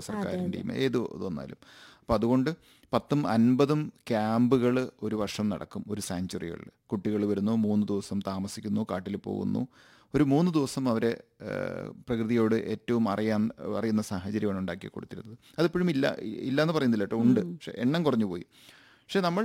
കേരള സർക്കാരിൻ്റെയും ഏത് ഇത് വന്നാലും അപ്പോൾ അതുകൊണ്ട് പത്തും അൻപതും ക്യാമ്പുകൾ ഒരു വർഷം നടക്കും ഒരു സാങ്ച്വറികളിൽ കുട്ടികൾ വരുന്നു മൂന്ന് ദിവസം താമസിക്കുന്നു കാട്ടിൽ പോകുന്നു ഒരു മൂന്ന് ദിവസം അവരെ ഏഹ്, പ്രകൃതിയോട് ഏറ്റവും അറിയാൻ അറിയുന്ന സാഹചര്യമാണ് ഉണ്ടാക്കി കൊടുത്തിരുന്നത് അതിപ്പോഴും ഇല്ല ഇല്ല എന്ന് പറയുന്നില്ല കേട്ടോ ഉണ്ട് പക്ഷെ എണ്ണം കുറഞ്ഞു പോയി പക്ഷെ നമ്മൾ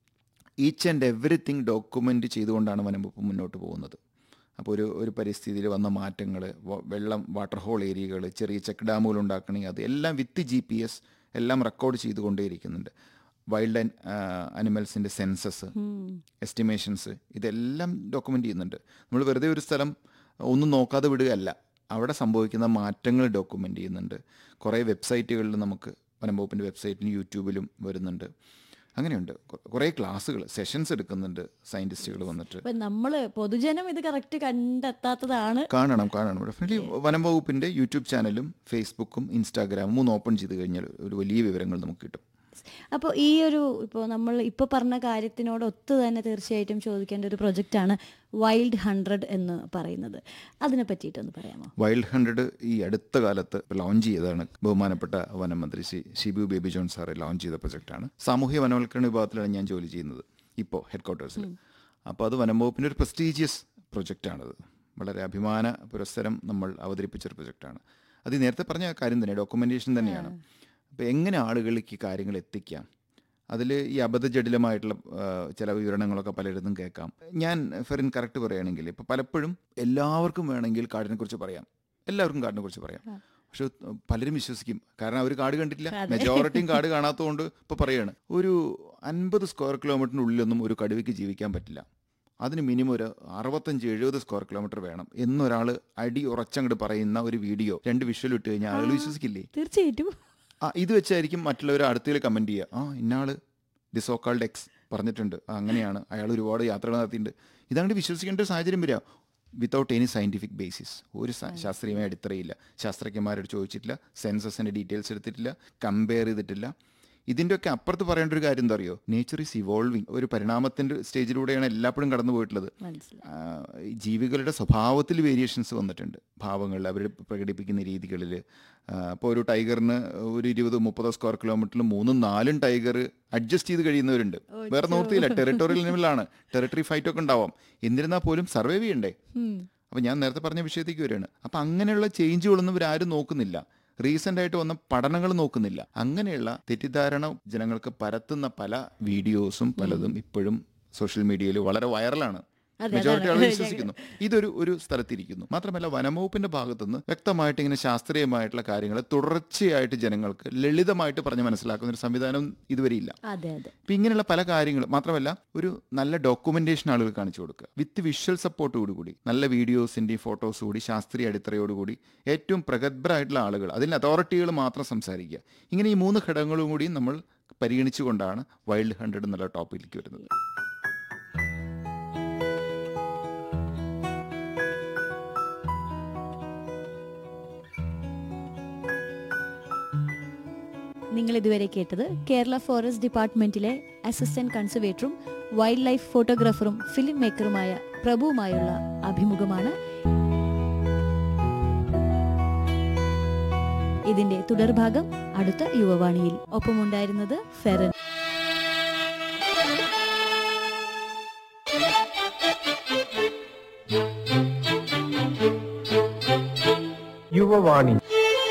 ഈച്ച് ആൻഡ് എവറിത്തിങ് ഡോക്യുമെൻ്റ് ചെയ്തുകൊണ്ടാണ് വനംവകുപ്പ് മുന്നോട്ട് പോകുന്നത് അപ്പോൾ ഒരു ഒരു പരിസ്ഥിതിയിൽ വന്ന മാറ്റങ്ങൾ വെള്ളം വാട്ടർ ഹോൾ ഏരിയകൾ ചെറിയ ചെക്ക് ഡാമുകൾ ഉണ്ടാക്കണമെങ്കിൽ അത് എല്ലാം വിത്ത് ജി പി എസ് എല്ലാം റെക്കോർഡ് ചെയ്തുകൊണ്ടേയിരിക്കുന്നുണ്ട് വൈൽഡ് ആൻഡ് അനിമൽസിൻ്റെ സെൻസസ് എസ്റ്റിമേഷൻസ് ഇതെല്ലാം ഡോക്യുമെൻ്റ് ചെയ്യുന്നുണ്ട് നമ്മൾ വെറുതെ ഒരു സ്ഥലം ഒന്നും നോക്കാതെ വിടുകയല്ല അവിടെ സംഭവിക്കുന്ന മാറ്റങ്ങൾ ഡോക്യുമെൻ്റ് ചെയ്യുന്നുണ്ട് കുറേ വെബ്സൈറ്റുകളിൽ നമുക്ക് വനംവകുപ്പിൻ്റെ വെബ്സൈറ്റിലും യൂട്യൂബിലും വരുന്നുണ്ട് അങ്ങനെയുണ്ട് കൊ- കുറേ ക്ലാസ്സുകൾ സെഷൻസ് എടുക്കുന്നുണ്ട് സയൻറ്റിസ്റ്റുകൾ വന്നിട്ട് അപ്പൊ നമ്മള് പൊതുജനം ഇത് കറക്റ്റ് കണ്ടെത്താത്തതാണ് കാണണം കാണണം ഡെഫിനറ്റ്ലി വനം വകുപ്പിൻ്റെ യൂട്യൂബ് ചാനലും ഫേസ്ബുക്കും ഇൻസ്റ്റാഗ്രാമും മൂന്ന് ഓപ്പൺ ചെയ്ത് കഴിഞ്ഞാൽ ഒരു വലിയ വിവരങ്ങൾ നമുക്ക് കിട്ടും അപ്പോൾ ഈ ഒരു ഇപ്പോൾ നമ്മൾ ഇപ്പോൾ പറഞ്ഞ കാര്യത്തിനോട് ഒത്തു തന്നെ തീർച്ചയായിട്ടും ചോദിക്കേണ്ട ഒരു പ്രൊജക്റ്റാണ് വൈൽഡ് ഹൺഡ്രഡ് എന്ന് പറയുന്നത് അതിനെ പറ്റിയിട്ടൊന്ന് പറയാമോ വൈൽഡ് ഹൺഡ്രഡ് ഈ അടുത്ത കാലത്ത് ലോഞ്ച് ചെയ്തതാണ് ബഹുമാനപ്പെട്ട വനമന്ത്രി ശ്രീ ഷിബു ബേബി ജോൺ സാറ് ലോഞ്ച് ചെയ്ത പ്രൊജക്റ്റാണ് സാമൂഹ്യ വനവൽക്കരണ വിഭാഗത്തിലാണ് ഞാൻ ജോലി ചെയ്യുന്നത് ഇപ്പോൾ ഹെഡ് ക്വാർട്ടേഴ്സിൽ അപ്പോൾ അത് വനം വകുപ്പിൻ്റെ ഒരു പ്രസ്റ്റീജിയസ് പ്രൊജക്റ്റാണത് വളരെ അഭിമാന പുരസ്സരം നമ്മൾ അവതരിപ്പിച്ചൊരു പ്രൊജക്റ്റാണ് അത് ഈ നേരത്തെ പറഞ്ഞ കാര്യം തന്നെ ഡോക്യുമെൻറ്റേഷൻ തന്നെയാണ് അപ്പോൾ എങ്ങനെ ആളുകളിലേക്ക് ഈ കാര്യങ്ങൾ എത്തിക്കാം അതിൽ ഈ അബദ്ധജടിലമായിട്ടുള്ള ആ, ചില വിവരണങ്ങളൊക്കെ പലയിടത്തും കേൾക്കാം ഞാൻ ഫെറിൻ കറക്റ്റ് പറയുകയാണെങ്കിൽ ഇപ്പോൾ പലപ്പോഴും എല്ലാവർക്കും വേണമെങ്കിൽ കാടിനെ കുറിച്ച് പറയാം എല്ലാവർക്കും കാടിനെ കുറിച്ച് പറയാം പക്ഷെ പലരും വിശ്വസിക്കും കാരണം അവർ കാട് കണ്ടിട്ടില്ല മെജോറിറ്റിയും കാട് കാണാത്തതുകൊണ്ട് ഇപ്പോൾ പറയാണ് ഒരു അൻപത് സ്ക്വയർ കിലോമീറ്ററിൻ്റെ ഉള്ളിലൊന്നും ഒരു കടുവയ്ക്ക് ജീവിക്കാൻ പറ്റില്ല അതിന് മിനിമം ഒരു അറുപത്തഞ്ച് എഴുപത് സ്ക്വയർ കിലോമീറ്റർ വേണം എന്നൊരാൾ അടി ഉറച്ചങ്ങോട്ട് പറയുന്ന ഒരു വീഡിയോ രണ്ട് വിഷ്വൽ ഇട്ട് കഴിഞ്ഞാൽ ആളുകൾ വിശ്വസിക്കില്ലേ തീർച്ചയായിട്ടും ആ ഇത് വെച്ചായിരിക്കും മറ്റുള്ളവർ അടുത്തതിൽ കമൻറ്റ് ചെയ്യുക ആ ഇന്നാള് ഡിസോക്കാൾഡ് എക്സ് പറഞ്ഞിട്ടുണ്ട് ആ, അങ്ങനെയാണ് അയാൾ ഒരുപാട് യാത്രകൾ നടത്തിയിട്ടുണ്ട് ഇതങ്ങോട്ട് വിശ്വസിക്കേണ്ട ഒരു സാഹചര്യം വരിക വിത്തൗട്ട് എനി സയൻറ്റിഫിക് ബേസിസ് ഒരു സ- ശാസ്ത്രീയമായ അടിത്തറയില്ല ശാസ്ത്രജ്ഞന്മാരോട് ചോദിച്ചിട്ടില്ല സെൻസസിൻ്റെ ഡീറ്റെയിൽസ് എടുത്തിട്ടില്ല കമ്പയർ ചെയ്തിട്ടില്ല ഇതിൻ്റെയൊക്കെ അപ്പുറത്ത് പറയേണ്ട ഒരു കാര്യം എന്താ അറിയോ നേച്ചർ ഈസ് ഇവോൾവിങ് ഒരു പരിണാമത്തിൻ്റെ സ്റ്റേജിലൂടെയാണ് എല്ലാപ്പോഴും കടന്നു പോയിട്ടുള്ളത് മനസ്സിലായി ആ, ഈ ജീവികളുടെ സ്വഭാവത്തിൽ വേരിയേഷൻസ് വന്നിട്ടുണ്ട് ഭാവങ്ങളിൽ അവർ പ്രകടിപ്പിക്കുന്ന രീതികളിൽ അപ്പോൾ ഒരു ടൈഗറിന് ഒരു ഇരുപത് മുപ്പതോ സ്ക്വയർ കിലോമീറ്ററിൽ മൂന്നും നാലും ടൈഗർ അഡ്ജസ്റ്റ് ചെയ്ത് കഴിയുന്നവരുണ്ട് വേറെ നിവൃത്തിയില്ല ടെറിട്ടോറിയൽ ലെവലാണ് ടെറിട്ടറി ഫൈറ്റ് ഒക്കെ ഉണ്ടാവാം എന്നിരുന്നാൽ പോലും സർവൈവ് ചെയ്യണ്ടേ അപ്പോൾ ഞാൻ നേരത്തെ പറഞ്ഞ വിഷയത്തേക്ക് വരികയാണ് അപ്പോൾ അങ്ങനെയുള്ള ചേഞ്ചുകളൊന്നും ഇവരാരും നോക്കുന്നില്ല റീസെൻ്റ് ആയിട്ട് വന്ന പഠനങ്ങൾ നോക്കുന്നില്ല അങ്ങനെയുള്ള തെറ്റിദ്ധാരണ ജനങ്ങൾക്ക് പരത്തുന്ന പല വീഡിയോസും പലതും ഇപ്പോഴും സോഷ്യൽ മീഡിയയിൽ വളരെ വൈറലാണ് അതെ, മെജോറിറ്റി അതാണ്. ആളുകൾ വിശ്വസിക്കുന്നു ഇതൊരു ഒരു സ്ഥലത്തിരിക്കുന്നു മാത്രമല്ല വനംവകുപ്പിന്റെ ഭാഗത്തുനിന്ന് വ്യക്തമായിട്ട് ഇങ്ങനെ ശാസ്ത്രീയമായിട്ടുള്ള കാര്യങ്ങൾ തുടർച്ചയായിട്ട് ജനങ്ങൾക്ക് ലളിതമായിട്ട് പറഞ്ഞ് മനസ്സിലാക്കുന്ന ഒരു സംവിധാനം ഇതുവരെ ഇല്ല അതെ അതെ അപ്പം ഇങ്ങനെയുള്ള പല കാര്യങ്ങളും മാത്രമല്ല ഒരു നല്ല ഡോക്യുമെന്റേഷൻ ആളുകൾ കാണിച്ചു കൊടുക്കുക വിത്ത് വിഷ്വൽ സപ്പോർട്ടോടുകൂടി നല്ല വീഡിയോസിൻ്റെയും ഫോട്ടോസ് കൂടി ശാസ്ത്രീയ അടിത്തറയോടുകൂടി ഏറ്റവും പ്രഗത്ഭരായിട്ടുള്ള ആളുകൾ അതിൽ അതോറിറ്റികൾ മാത്രം സംസാരിക്കുക ഇങ്ങനെ ഈ മൂന്ന് ഘടകങ്ങളും കൂടി നമ്മൾ പരിഗണിച്ചുകൊണ്ടാണ് വൈൽഡ് ഹൺഡ്രഡ് എന്നുള്ള ടോപ്പിലേക്ക് വരുന്നത് നിങ്ങൾ ഇതുവരെ കേട്ടത് കേരള ഫോറസ്റ്റ് ഡിപ്പാർട്ട്മെന്റിലെ അസിസ്റ്റന്റ് കൺസർവേറ്ററും വൈൽഡ് ലൈഫ് ഫോട്ടോഗ്രാഫറും ഫിലിം മേക്കറുമായ പ്രഭുവുമായുള്ള അഭിമുഖമാണ് ഇതിന്റെ തുടർഭാഗം അടുത്ത യുവവാണിയിൽ ഒപ്പമുണ്ടായിരുന്നത് ഫെറൻ യുവവാണി